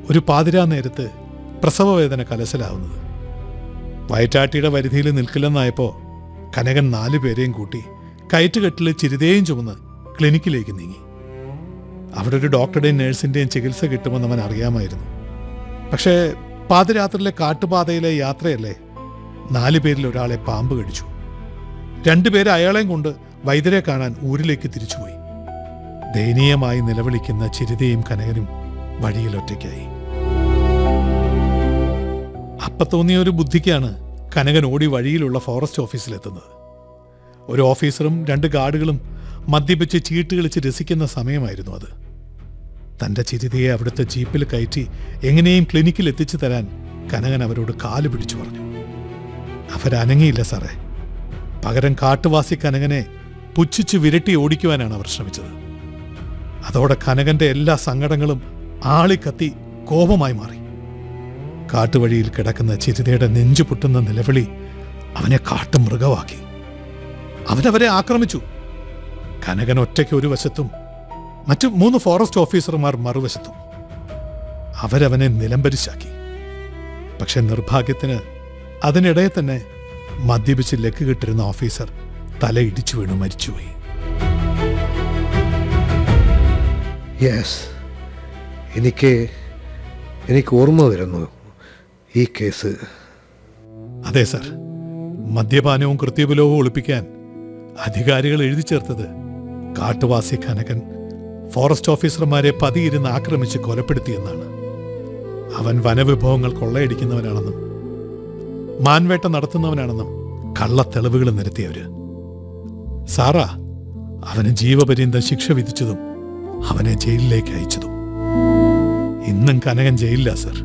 ഒരു പാതിരാ നേരത്ത് പ്രസവവേദന കലശലാവുന്നത് വയറ്റാട്ടിയുടെ പരിധിയിൽ നിൽക്കില്ലെന്നായപ്പോൾ കനകൻ നാലു പേരെയും കൂട്ടി കയറ്റുകെട്ടിൽ ചിരിതയും ചുമന്ന് ക്ലിനിക്കിലേക്ക് നീങ്ങി അവിടെ ഒരു ഡോക്ടറുടെയും നേഴ്സിന്റെയും ചികിത്സ കിട്ടുമെന്ന് അവൻ അറിയാമായിരുന്നു പക്ഷേ പാതിരാത്രിയിലെ കാട്ടുപാതയിലെ യാത്രയല്ലേ നാലു പേരിൽ ഒരാളെ പാമ്പ് കടിച്ചു രണ്ടുപേരെ അയാളെയും കൊണ്ട് വൈദ്യരെ കാണാൻ ഊരിലേക്ക് തിരിച്ചുപോയി ദയനീയമായി നിലവിളിക്കുന്ന ചിരിതയും കനകനും വഴിയിൽ ഒറ്റയ്ക്കായി അപ്പ തോന്നിയ ഒരു ബുദ്ധിക്കാണ് കനകൻ ഓടി വഴിയിലുള്ള ഫോറസ്റ്റ് ഓഫീസിലെത്തുന്നത് ഒരു ഓഫീസറും രണ്ട് ഗാർഡുകളും മദ്യപിച്ച് ചീട്ട് കളിച്ച് രസിക്കുന്ന സമയമായിരുന്നു അത് തന്റെ ചിരിതയെ അവിടുത്തെ ജീപ്പിൽ കയറ്റി എങ്ങനെയും ക്ലിനിക്കിൽ എത്തിച്ചു തരാൻ കനകൻ അവരോട് കാല് പിടിച്ചു പറഞ്ഞു അവരനങ്ങിയില്ല സാറേ പകരം കാട്ടുവാസി കനകനെ പുച്ഛിച്ച് വിരട്ടി ഓടിക്കുവാനാണ് അവർ ശ്രമിച്ചത് അതോടെ കനകന്റെ എല്ലാ സങ്കടങ്ങളും ആളിക്കത്തി കോപമായി മാറി കാട്ടുവഴിയിൽ കിടക്കുന്ന ചിരിതയുടെ നെഞ്ചു പൊട്ടുന്ന നിലവിളി അവനെ കാട്ടുമൃഗമാക്കി അവനവരെ ആക്രമിച്ചു കനകൻ ഒറ്റയ്ക്ക് ഒരു വശത്തും മറ്റു മൂന്ന് ഫോറസ്റ്റ് ഓഫീസർമാർ മറുവശത്തും അവരവനെ നിലംപരിശാക്കി പക്ഷെ നിർഭാഗ്യത്തിന് അതിനിടെ തന്നെ മദ്യപിച്ച് ലക്ക് കിട്ടിരുന്ന ഓഫീസർ തല ഇടിച്ചു വീണു മരിച്ചുപോയി യെസ് എനിക്ക് എനിക്ക് ഓർമ്മ വരുന്നു ഈ കേസ് അതെ സർ മദ്യപാനവും കൃത്യബലവും ഒളിപ്പിക്കാൻ അധികാരികൾ എഴുതി ചേർത്തത് കാട്ടുവാസി കനകൻ ഫോറസ്റ്റ് ഓഫീസർമാരെ പതിയിരുന്ന് ആക്രമിച്ച് കൊലപ്പെടുത്തിയെന്നാണ് അവൻ വനവിഭവങ്ങൾ കൊള്ളയടിക്കുന്നവനാണെന്നും മാൻവേട്ട നടത്തുന്നവനാണെന്നും കള്ളത്തെളിവുകൾ നിരത്തിയവര് സാറാ അവന് ജീവപര്യന്തം ശിക്ഷ വിധിച്ചതും അവനെ ജയിലിലേക്ക് അയച്ചതും ഇന്നും കനകൻ ജയിലില്ല സർ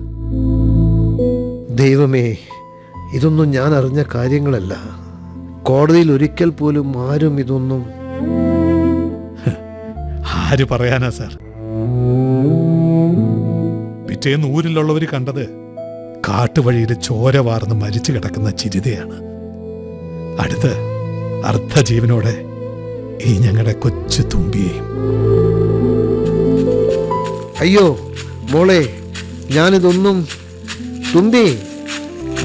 ദൈവമേ ഇതൊന്നും ഞാൻ അറിഞ്ഞ കാര്യങ്ങളല്ല കോടതിയിൽ ഒരിക്കൽ പോലും ആരും ഇതൊന്നും ആര് പറയാനാ സാർ പിറ്റേന്ന് ഊരിലുള്ളവർ കണ്ടത് കാട്ടുവഴിയിൽ ചോര വാർന്ന് മരിച്ചു കിടക്കുന്ന ചിരിതയാണ് അടുത്ത് അർദ്ധജീവനോടെ ഈ ഞങ്ങളുടെ കൊച്ചു തുമ്പിയെയും അയ്യോ മോളെ ഞാനിതൊന്നും തുമ്പി